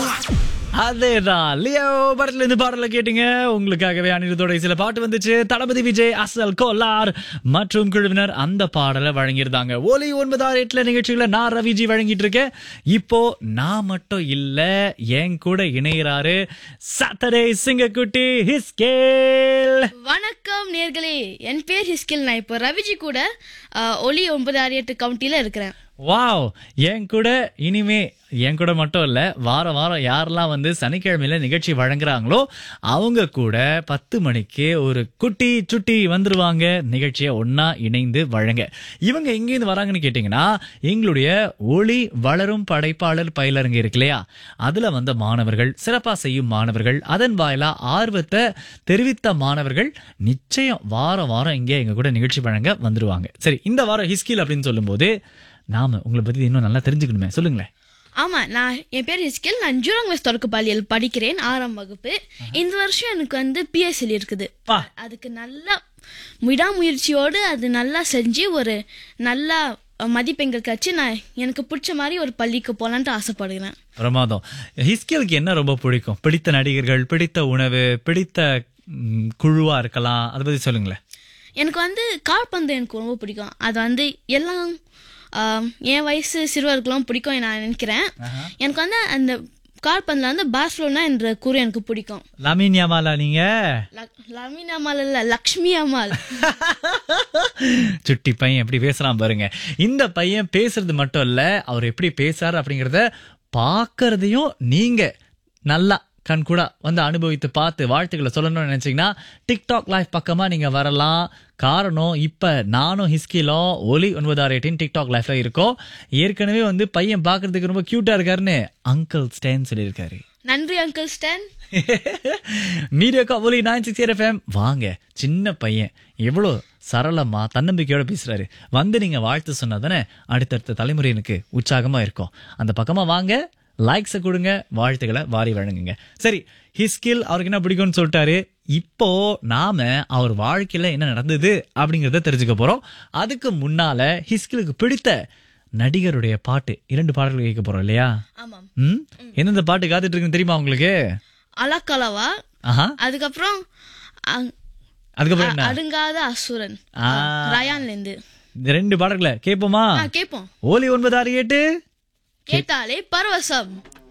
அதேதான் லியோ படத்துல இருந்து பாடல கேட்டீங்க உங்களுக்காகவே அனிருத்தோட சில பாட்டு வந்துச்சு தளபதி விஜய் அசல் கோலார் மற்றும் குழுவினர் அந்த பாடலை வழங்கியிருந்தாங்க ஒலி ஒன்பதாறு எட்டுல நிகழ்ச்சிகளை நான் ரவிஜி வழங்கிட்டு இருக்கேன் இப்போ நான் மட்டும் இல்ல என் கூட இணைகிறாரு சாட்டர்டே சிங்கக்குட்டி ஹிஸ்கேல் வணக்கம் நேர்களே என் பேர் ஹிஸ்கில் நான் இப்போ ரவிஜி கூட ஆ, ஒலி ஒன்பது ஆறு எட்டு கவுண்டியில் இருக்கிறேன் வாவ் என் கூட இனிமே என் கூட மட்டும் இல்ல வாரம் வாரம் யாரெல்லாம் வந்து சனிக்கிழமையில நிகழ்ச்சி வழங்குறாங்களோ அவங்க கூட பத்து மணிக்கு ஒரு குட்டி சுட்டி வந்துருவாங்க நிகழ்ச்சியை ஒன்னா இணைந்து வழங்க இவங்க எங்கேருந்து வராங்கன்னு கேட்டீங்கன்னா எங்களுடைய ஒளி வளரும் படைப்பாளர் பயிலரங்கு இருக்கு இல்லையா அதுல வந்த மாணவர்கள் சிறப்பா செய்யும் மாணவர்கள் அதன் வாயிலா ஆர்வத்தை தெரிவித்த மாணவர்கள் நிச்சயம் வாரம் வாரம் இங்கே எங்க கூட நிகழ்ச்சி வழங்க வந்துருவாங்க சரி இந்த வாரம் ஹிஸ்கில் அப்படின்னு சொல்லும்போது நாம உங்களை பத்தி இன்னும் நல்லா தெரிஞ்சுக்கணுமே சொல்லுங்களேன் ஆமா நான் என் பேர் ஹிஸ்கில் நான் ஜூராங் வெஸ்ட் தொடக்க பள்ளியில் படிக்கிறேன் ஆறாம் வகுப்பு இந்த வருஷம் எனக்கு வந்து பிஎஸ்எல் இருக்குது பா. அதுக்கு நல்லா விடாமுயற்சியோடு அது நல்லா செஞ்சு ஒரு நல்ல மதிப்பெண்கள் கட்சி நான் எனக்கு பிடிச்ச மாதிரி ஒரு பள்ளிக்கு போகலான்ட்டு ஆசைப்படுகிறேன் பிரமாதம் ஹிஸ்கியலுக்கு என்ன ரொம்ப பிடிக்கும் பிடித்த நடிகர்கள் பிடித்த உணவு பிடித்த ம், குழுவா இருக்கலாம் அதை பத்தி சொல்லுங்களேன் எனக்கு வந்து கால்பந்து எனக்கு ரொம்ப பிடிக்கும் அது வந்து எல்லாம் ஆம், என் வயசு சிறுவர்களும் பிடிக்கும் நான் நினைக்கிறேன் எனக்கு வந்து அந்த கால்பந்தில் வந்து பார்சலோனா என்ற கூறு எனக்கு பிடிக்கும் லமீன் யாமாலா நீங்க லக்- லமீன் அம்மாள் இல்ல லக்ஷ்மி அம்மாள் சுட்டி பையன் எப்படி பேசுறான் பாருங்க இந்த பையன் பேசுறது மட்டும் இல்ல அவர் எப்படி பேசுறாரு அப்படிங்கறத பாக்குறதையும் நீங்க நல்லா கண் கூட வந்து அனுபவித்து பார்த்து வாழ்த்துக்களை சொல்லணும்னு நினைச்சீங்கன்னா டிக்டாக் லைவ் பக்கமா நீங்க வரலாம் காரணம் இப்ப நானும் ஹிஸ்கிலும் ஒலி ஒன்பதாறு எட்டின் டிக்டாக் லைஃப்ல இருக்கோம் ஏற்கனவே வந்து பையன் பாக்குறதுக்கு ரொம்ப கியூட்டா இருக்காருன்னு அங்கிள் ஸ்டேன் சொல்லியிருக்காரு நன்றி அங்கிள் ஸ்டான் மீடியா கபோலி நைன் சிக்ஸ் எஃப்எம் வாங்க சின்ன பையன் எவ்வளோ சரளமா தன்னம்பிக்கையோட பேசுறாரு வந்து நீங்க வாழ்த்து சொன்னா தானே அடுத்தடுத்த தலைமுறையினுக்கு உற்சாகமா இருக்கும் அந்த பக்கமா வாங்க லைக்ஸை கொடுங்க வாழ்த்துக்களை வாரி வழங்குங்க சரி ஹிஸ்கில் அவருக்கு என்ன பிடிக்கும்னு சொல்லிட்டாரு இப்போ நாம அவர் வாழ்க்கையில என்ன நடந்தது அப்படிங்கறத தெரிஞ்சுக்க போறோம் அதுக்கு முன்னால ஹிஸ்கிலுக்கு பிடித்த நடிகருடைய பாட்டு இரண்டு பாடல்கள் கேட்க போறோம் இல்லையா ஆமாம் ம் எந்தெந்த பாட்டு காத்துட்டு இருக்குன்னு தெரியுமா உங்களுக்கு அலக்கலவா ஆஹா அதுக்கப்புறம் அங்- அதுக்கப்புறம் என்ன அடுங்காத அசுரன் ஆ. ரயான்ல இருந்து இந்த ரெண்டு பாடல்களை கேட்போமா ஆ, கேட்போம் ஓலி ஒன்பது ஆறு எட்டு கேட்டாலே பரவசம்